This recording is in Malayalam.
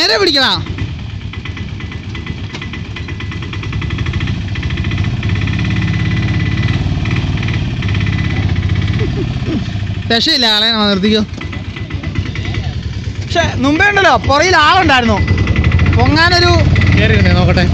നേരെ പിടിക്കണ രക്ഷയില്ല ആളെ നിർത്തിക്കോ പക്ഷെ മുമ്പേ ഉണ്ടല്ലോ പുറയിൽ ആളുണ്ടായിരുന്നു പൊങ്ങാനൊരു കയറി ഇരുന്നേ നോക്കട്ടെ